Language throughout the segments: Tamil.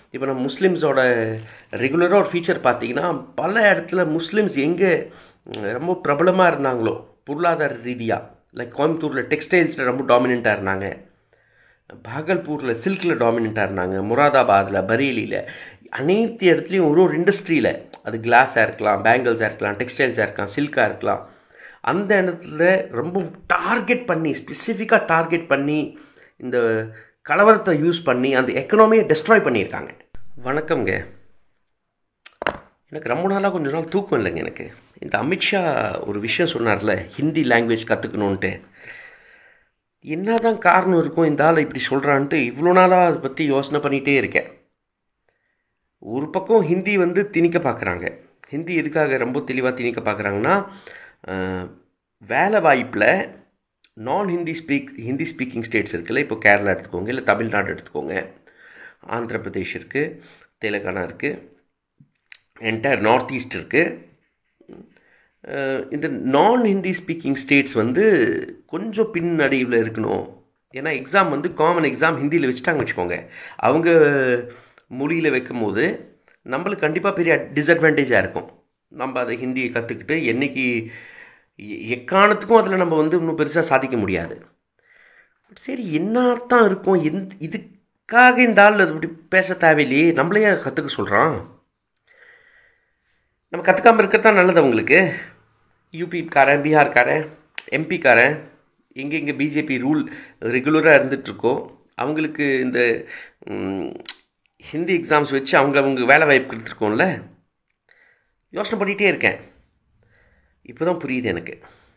இப்போ நம்ம முஸ்லீம்ஸோட ரெகுலராக ஒரு ஃபீச்சர் பார்த்தீங்கன்னா பல இடத்துல முஸ்லீம்ஸ் எங்கே ரொம்ப பிரபலமாக இருந்தாங்களோ பொருளாதார ரீதியாக லைக் கோயம்புத்தூரில் டெக்ஸ்டைல்ஸில் ரொம்ப டாமினண்ட்டாக இருந்தாங்க பாகல்பூரில் சில்கில் டாமினண்ட்டாக இருந்தாங்க முராதாபாதில் பரேலியில் அனைத்து இடத்துலையும் ஒரு ஒரு இண்டஸ்ட்ரியில் அது கிளாஸாக இருக்கலாம் பேங்கிள்ஸாக இருக்கலாம் டெக்ஸ்டைல்ஸாக இருக்கலாம் சில்காக இருக்கலாம் அந்த இடத்துல ரொம்ப டார்கெட் பண்ணி ஸ்பெசிஃபிக்காக டார்கெட் பண்ணி இந்த கலவரத்தை யூஸ் பண்ணி அந்த எக்கனாமியை டெஸ்ட்ராய் பண்ணியிருக்காங்க வணக்கம்ங்க எனக்கு ரொம்ப நாளாக கொஞ்ச நாள் தூக்கம் இல்லைங்க எனக்கு இந்த அமித்ஷா ஒரு விஷயம் சொன்னார்ல ஹிந்தி லாங்குவேஜ் கற்றுக்கணுன்ட்டு என்ன தான் காரணம் இருக்கும் இந்த ஆள் இப்படி சொல்கிறான்ட்டு இவ்வளோ நாளாக அதை பற்றி யோசனை பண்ணிகிட்டே இருக்கேன் ஒரு பக்கம் ஹிந்தி வந்து திணிக்க பார்க்குறாங்க ஹிந்தி எதுக்காக ரொம்ப தெளிவாக திணிக்க பார்க்குறாங்கன்னா வேலை வாய்ப்பில் நான் Hindi speak Hindi speaking states இருக்குல்ல இப்போ கேரளா எடுத்துக்கோங்க இல்லை தமிழ்நாடு எடுத்துக்கோங்க ஆந்திர பிரதேஷ் இருக்குது தெலுங்கானா இருக்குது என்டையர் நார்த் ஈஸ்ட் இருக்குது இந்த நான் ஹிந்தி ஸ்பீக்கிங் ஸ்டேட்ஸ் வந்து கொஞ்சம் பின்னடைவில் இருக்கணும் ஏன்னா எக்ஸாம் வந்து காமன் எக்ஸாம் ஹிந்தியில் வச்சுட்டாங்க வச்சுக்கோங்க அவங்க மொழியில் வைக்கும் போது நம்மளுக்கு கண்டிப்பாக பெரிய டிஸ்அட்வான்டேஜாக இருக்கும் நம்ம அதை ஹிந்தியை கற்றுக்கிட்டு என்றைக்கு எக்காரணத்துக்கும் அதில் நம்ம வந்து இன்னும் பெருசாக சாதிக்க முடியாது சரி என்ன தான் இருக்கும் எந்த இதுக்காக இந்த ஆள் அது இப்படி பேச தேவையில்லையே நம்மளையே கற்றுக்க சொல்கிறான் நம்ம கற்றுக்காமல் இருக்கிறது தான் நல்லது அவங்களுக்கு யூபிக்காரன் பீகார்காரன் எம்பிக்காரன் எங்கே எங்கே பிஜேபி ரூல் ரெகுலராக இருந்துகிட்ருக்கோ அவங்களுக்கு இந்த ஹிந்தி எக்ஸாம்ஸ் வச்சு அவங்க அவங்க வேலை வாய்ப்பு கொடுத்துருக்கோம்ல யோசனை பண்ணிகிட்டே இருக்கேன் இப்போ தான் புரியுது எனக்கு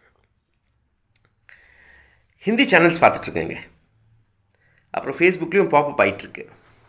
ஹிந்தி சேனல்ஸ் பார்த்துட்ருக்கேங்க அப்புறம் ஃபேஸ்புக்லேயும் பாப்பப் ஆகிட்டுருக்கு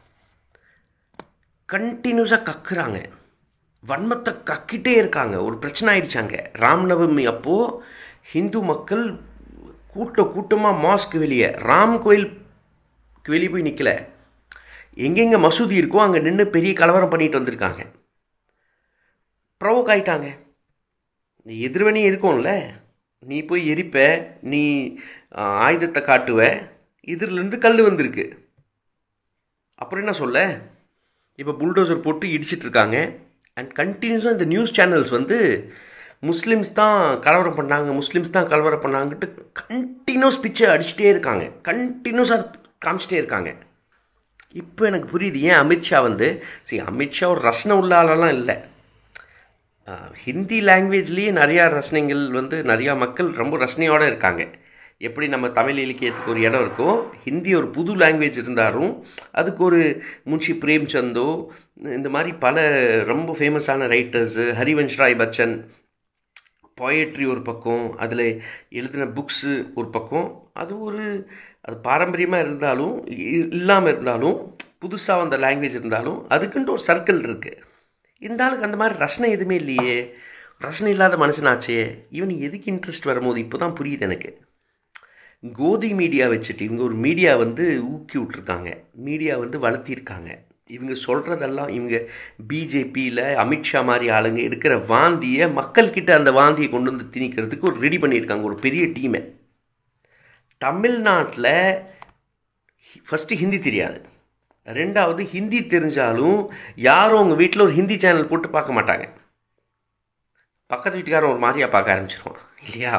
கண்டினியூஸாக கக்குறாங்க வன்மத்தை கக்கிட்டே இருக்காங்க ஒரு பிரச்சனை ஆயிடுச்சாங்க ராம்நவமி அப்போது ஹிந்து மக்கள் கூட்ட கூட்டமாக மாஸ்க்கு வெளியே ராம் கோயிலுக்கு வெளியே போய் நிற்கல எங்கெங்கே மசூதி இருக்கோ அங்கே நின்று பெரிய கலவரம் பண்ணிட்டு வந்திருக்காங்க ப்ரொவோக் ஆயிட்டாங்க எதிர்வனி இருக்கும்ல நீ போய் எரிப்ப நீ ஆயுதத்தை காட்டுவ இதிலிருந்து கல் வந்திருக்கு அப்புறம் என்ன சொல்ல இப்போ புல்டோசர் போட்டு இடிச்சிட்டு இருக்காங்க அண்ட் கண்டினியூஸாக இந்த நியூஸ் சேனல்ஸ் வந்து முஸ்லீம்ஸ் தான் கலவரம் பண்ணாங்க முஸ்லீம்ஸ் தான் கலவரம் பண்ணாங்கன்ட்டு கண்டினியூஸ் பிச்சை அடிச்சுட்டே இருக்காங்க கண்டினியூஸாக காமிச்சிட்டே இருக்காங்க இப்போ எனக்கு புரியுது ஏன் அமித்ஷா வந்து சரி அமித்ஷா ஒரு ரசனை உள்ள ஆளெல்லாம் இல்லை ஹிந்தி லாங்குவேஜ்லேயே நிறையா ரசனைகள் வந்து நிறையா மக்கள் ரொம்ப ரசனையோடு இருக்காங்க எப்படி நம்ம தமிழ் இலக்கியத்துக்கு ஒரு இடம் இருக்கோ ஹிந்தி ஒரு புது லாங்குவேஜ் இருந்தாலும் அதுக்கு ஒரு முன்ஷி பிரேம்சந்தோ இந்த மாதிரி பல ரொம்ப ஃபேமஸான ரைட்டர்ஸு ஹரிவன்ஷ் ராய் பச்சன் பொயட்ரி ஒரு பக்கம் அதில் எழுதின புக்ஸு ஒரு பக்கம் அது ஒரு அது பாரம்பரியமாக இருந்தாலும் இல்லாமல் இருந்தாலும் புதுசாக வந்த லாங்குவேஜ் இருந்தாலும் அதுக்குன்ட்டு ஒரு சர்க்கிள் இருக்குது இந்த ஆளுக்கு அந்த மாதிரி ரசனை எதுவுமே இல்லையே ரசனை இல்லாத மனுஷனாச்சே இவன் எதுக்கு இன்ட்ரெஸ்ட் வரும்போது இப்போ தான் புரியுது எனக்கு கோதி மீடியா வச்சுட்டு இவங்க ஒரு மீடியா வந்து ஊக்கி விட்ருக்காங்க மீடியா வந்து வளர்த்திருக்காங்க இவங்க சொல்கிறதெல்லாம் இவங்க பிஜேபியில் அமித்ஷா மாதிரி ஆளுங்க எடுக்கிற வாந்தியை மக்கள்கிட்ட அந்த வாந்தியை கொண்டு வந்து திணிக்கிறதுக்கு ஒரு ரெடி பண்ணியிருக்காங்க ஒரு பெரிய டீமை தமிழ்நாட்டில் ஃபஸ்ட்டு ஹிந்தி தெரியாது ரெண்டாவது ஹிந்தி தெரிஞ்சாலும் யாரும் உங்கள் வீட்டில் ஒரு ஹிந்தி சேனல் போட்டு பார்க்க மாட்டாங்க பக்கத்து வீட்டுக்காரன் ஒரு மாதிரியாக பார்க்க ஆரம்பிச்சிருவான் இல்லையா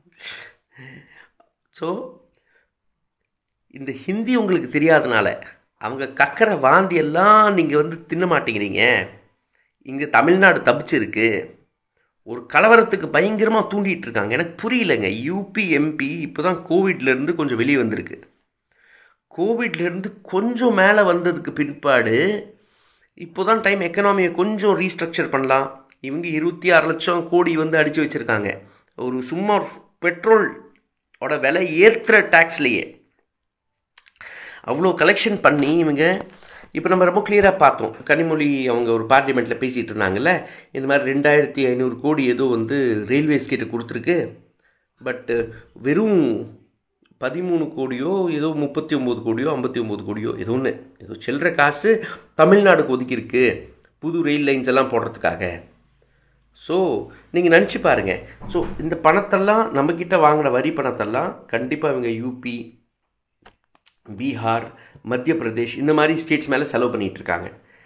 ஸோ இந்த ஹிந்தி உங்களுக்கு தெரியாதனால அவங்க கக்கிற வாந்தி எல்லாம் நீங்கள் வந்து தின்ன மாட்டேங்கிறீங்க இங்கே தமிழ்நாடு தப்பிச்சிருக்கு ஒரு கலவரத்துக்கு பயங்கரமாக தூண்டிகிட்டு இருக்காங்க எனக்கு புரியலைங்க யூபி எம்பி இப்போ தான் கோவிட்லேருந்து கொஞ்சம் வெளியே வந்திருக்கு கோவிட்லேருந்து கொஞ்சம் மேலே வந்ததுக்கு பிற்பாடு இப்போ தான் டைம் எக்கனாமியை கொஞ்சம் ரீஸ்ட்ரக்சர் பண்ணலாம் இவங்க இருபத்தி ஆறு லட்சம் கோடி வந்து அடித்து வச்சுருக்காங்க ஒரு சும்மா பெட்ரோல் ஓட விலை ஏற்றுற டேக்ஸ்லேயே அவ்வளோ கலெக்ஷன் பண்ணி இவங்க இப்போ நம்ம ரொம்ப கிளியராக பார்த்தோம் கனிமொழி அவங்க ஒரு பார்லிமெண்ட்டில் பேசிகிட்டு இருந்தாங்கல்ல இந்த மாதிரி ரெண்டாயிரத்தி ஐநூறு கோடி ஏதோ வந்து ரயில்வேஸ் கிட்ட கொடுத்துருக்கு பட்டு வெறும் பதிமூணு கோடியோ ஏதோ முப்பத்தி ஒம்பது கோடியோ ஐம்பத்தி ஒம்பது கோடியோ ஏதோ ஒன்று ஏதோ செல்கிற காசு தமிழ்நாடுக்கு ஒதுக்கியிருக்கு புது ரயில் லைன்ஸ் எல்லாம் போடுறதுக்காக ஸோ நீங்கள் நினச்சி பாருங்கள் ஸோ இந்த பணத்தெல்லாம் நம்மக்கிட்ட வாங்கின வரி பணத்தெல்லாம் கண்டிப்பாக இவங்க யூபி பீகார் மத்திய பிரதேஷ் இந்த மாதிரி ஸ்டேட்ஸ் மேலே செலவு பண்ணிகிட்டு இருக்காங்க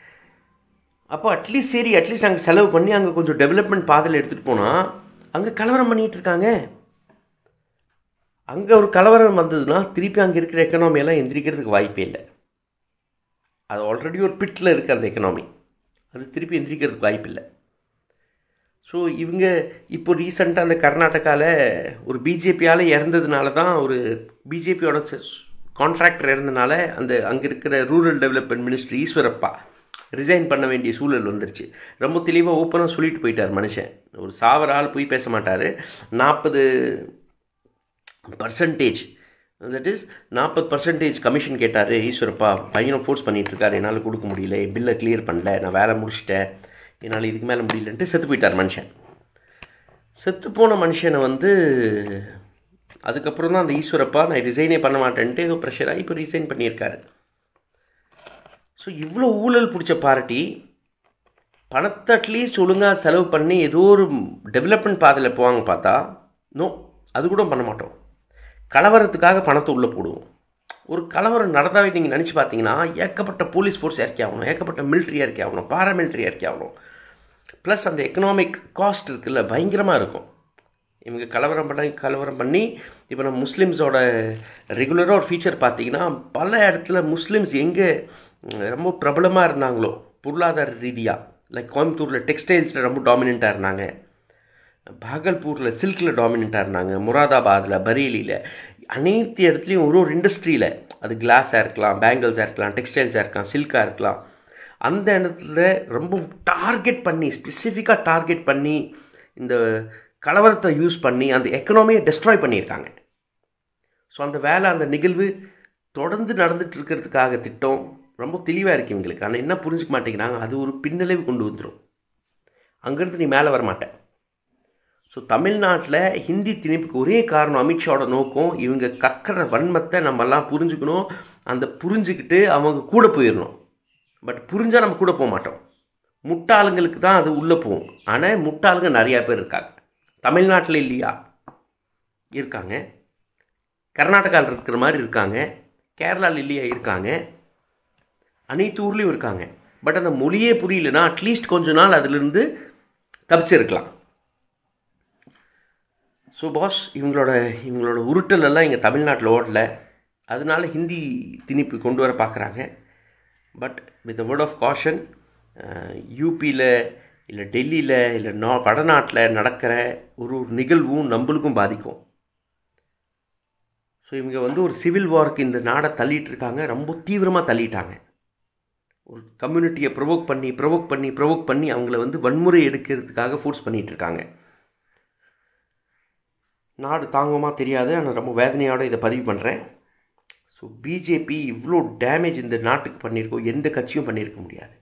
அப்போ அட்லீஸ்ட் சரி அட்லீஸ்ட் நாங்கள் செலவு பண்ணி அங்கே கொஞ்சம் டெவலப்மெண்ட் பாதையில் எடுத்துகிட்டு போனால் அங்கே கலவரம் பண்ணிகிட்டு இருக்காங்க அங்கே ஒரு கலவரம் வந்ததுன்னா திருப்பி அங்கே இருக்கிற எக்கனாமியெல்லாம் எந்திரிக்கிறதுக்கு வாய்ப்பே இல்லை அது ஆல்ரெடி ஒரு பிட்டில் இருக்குது அந்த எக்கனாமி அது திருப்பி எந்திரிக்கிறதுக்கு வாய்ப்பு இல்லை ஸோ இவங்க இப்போ ரீசெண்டாக அந்த கர்நாடகாவில் ஒரு பிஜேபியால் இறந்ததுனால தான் ஒரு பிஜேபியோட கான்ட்ராக்டர் இறந்தனால அந்த அங்கே இருக்கிற rural development minister Eshwarappa resign பண்ண வேண்டிய சூழல் வந்துருச்சு ரொம்ப தெளிவாக ஓப்பனாக சொல்லிட்டு போயிட்டார் மனுஷன் ஒரு சாவர ஆள் போய் பேச மாட்டார் நாற்பது பர்சன்டேஜ் தட் இஸ் நாற்பது பர்சன்டேஜ் கமிஷன் கேட்டார் ஈஸ்வரப்பா பையனை ஃபோர்ஸ் பண்ணிகிட்டு இருக்காரு என்னால் கொடுக்க முடியல பில்லை கிளியர் பண்ணல நான் வேலை முடிச்சிட்டேன் என்னால் இதுக்கு மேலே முடியலன்ட்டு செத்து போயிட்டார் மனுஷன் செத்து போன மனுஷனை வந்து அதுக்கப்புறம் தான் அந்த ஈஸ்வரப்பா நான் ரிசைனே பண்ண மாட்டேன்ட்டு ஏதோ ப்ரெஷராக இப்போ ரிசைன் பண்ணியிருக்காரு ஸோ இவ்வளோ ஊழல் பிடிச்ச பார்ட்டி பணத்தை அட்லீஸ்ட் ஒழுங்காக செலவு பண்ணி ஏதோ ஒரு டெவலப்மெண்ட் பாதையில் போவாங்க பார்த்தா நோ அது கூட பண்ண மாட்டோம் கலவரத்துக்காக பணத்தை உள்ளே போடுவோம் ஒரு கலவரம் நடந்தாவே நீங்கள் நினச்சி பார்த்தீங்கன்னா ஏகப்பட்ட போலீஸ் ஃபோர்ஸ் இறக்கி ஆகணும் ஏகப்பட்ட மிலிட்ரி இறக்கி ஆகணும் பாராமிலிட்ரி இறக்கி ஆகணும் ப்ளஸ் அந்த எக்கனாமிக் காஸ்ட் இருக்குல்ல பயங்கரமாக இருக்கும் இவங்க கலவரம் பண்ணி கலவரம் பண்ணி இப்போ நம்ம முஸ்லீம்ஸோட ரெகுலராக ஒரு ஃபீச்சர் பார்த்தீங்கன்னா பல இடத்துல முஸ்லீம்ஸ் எங்கே ரொம்ப பிரபலமாக இருந்தாங்களோ பொருளாதார ரீதியாக லைக் கோயம்புத்தூரில் டெக்ஸ்டைல்ஸில் ரொம்ப டாமினண்ட்டாக இருந்தாங்க பாகல்பூரில் சில்கில் டாமினண்ட்டாக இருந்தாங்க முராதாபாதில் பரேலியில் அனைத்து இடத்துலையும் ஒரு ஒரு இண்டஸ்ட்ரியில் அது கிளாஸாக இருக்கலாம் பேங்கிள்ஸாக இருக்கலாம் டெக்ஸ்டைல்ஸாக இருக்கலாம் சில்காக இருக்கலாம் அந்த இடத்துல ரொம்ப டார்கெட் பண்ணி ஸ்பெசிஃபிக்காக டார்கெட் பண்ணி இந்த கலவரத்தை யூஸ் பண்ணி அந்த எக்கனாமியை டெஸ்ட்ராய் பண்ணியிருக்காங்க ஸோ அந்த வேலை அந்த நிகழ்வு தொடர்ந்து நடந்துட்டு இருக்கிறதுக்காக திட்டம் ரொம்ப தெளிவாக இருக்குது இவங்களுக்கு ஆனால் என்ன புரிஞ்சுக்க மாட்டேங்கிறாங்க அது ஒரு பின்னடைவு கொண்டு வந்துடும் அங்கேருந்து நீ மேலே வர மாட்டேன் ஸோ தமிழ்நாட்டில் ஹிந்தி திணிப்புக்கு ஒரே காரணம் அமித்ஷாவோட நோக்கம் இவங்க கக்கிற வன்மத்தை நம்மெல்லாம் புரிஞ்சுக்கணும் அந்த புரிஞ்சுக்கிட்டு அவங்க கூட போயிடணும் பட் புரிஞ்சால் நம்ம கூட போக மாட்டோம் முட்டாளுங்களுக்கு தான் அது உள்ளே போகும் ஆனால் முட்டாளுங்க நிறையா பேர் இருக்காங்க தமிழ்நாட்டில் இல்லையா இருக்காங்க கர்நாடகாவில் இருக்கிற மாதிரி இருக்காங்க கேரளாவில் இல்லையா இருக்காங்க அனைத்து ஊர்லேயும் இருக்காங்க பட் அந்த மொழியே புரியலனா அட்லீஸ்ட் கொஞ்ச நாள் அதிலிருந்து தப்பிச்சிருக்கலாம் ஸோ பாஸ் இவங்களோட இவங்களோட உருட்டல் எல்லாம் இங்கே தமிழ்நாட்டில் ஓடல அதனால ஹிந்தி திணிப்பு கொண்டு வர பார்க்குறாங்க but with word of caution யூபியில் இல்லை டெல்லியில் இல்லை நா வடநாட்டில் நடக்கிற ஒரு ஒரு நிகழ்வும் நம்மளுக்கும் பாதிக்கும் ஸோ இவங்க வந்து ஒரு சிவில் வார்க்கு இந்த நாடை தள்ளிட்டு இருக்காங்க ரொம்ப தீவிரமாக தள்ளிட்டாங்க ஒரு கம்யூனிட்டியை ப்ரொவோக் பண்ணி ப்ரொவோக் பண்ணி ப்ரொவோக் பண்ணி அவங்கள வந்து வன்முறை எடுக்கிறதுக்காக ஃபோர்ஸ் பண்ணிகிட்டு இருக்காங்க நாடு தாங்குமா தெரியாது ஆனால் ரொம்ப வேதனையோடு இதை பதிவு பண்ணுறேன் ஸோ பிஜேபி இவ்வளோ டேமேஜ் இந்த நாட்டுக்கு பண்ணியிருக்கோம் எந்த கட்சியும் பண்ணியிருக்க முடியாது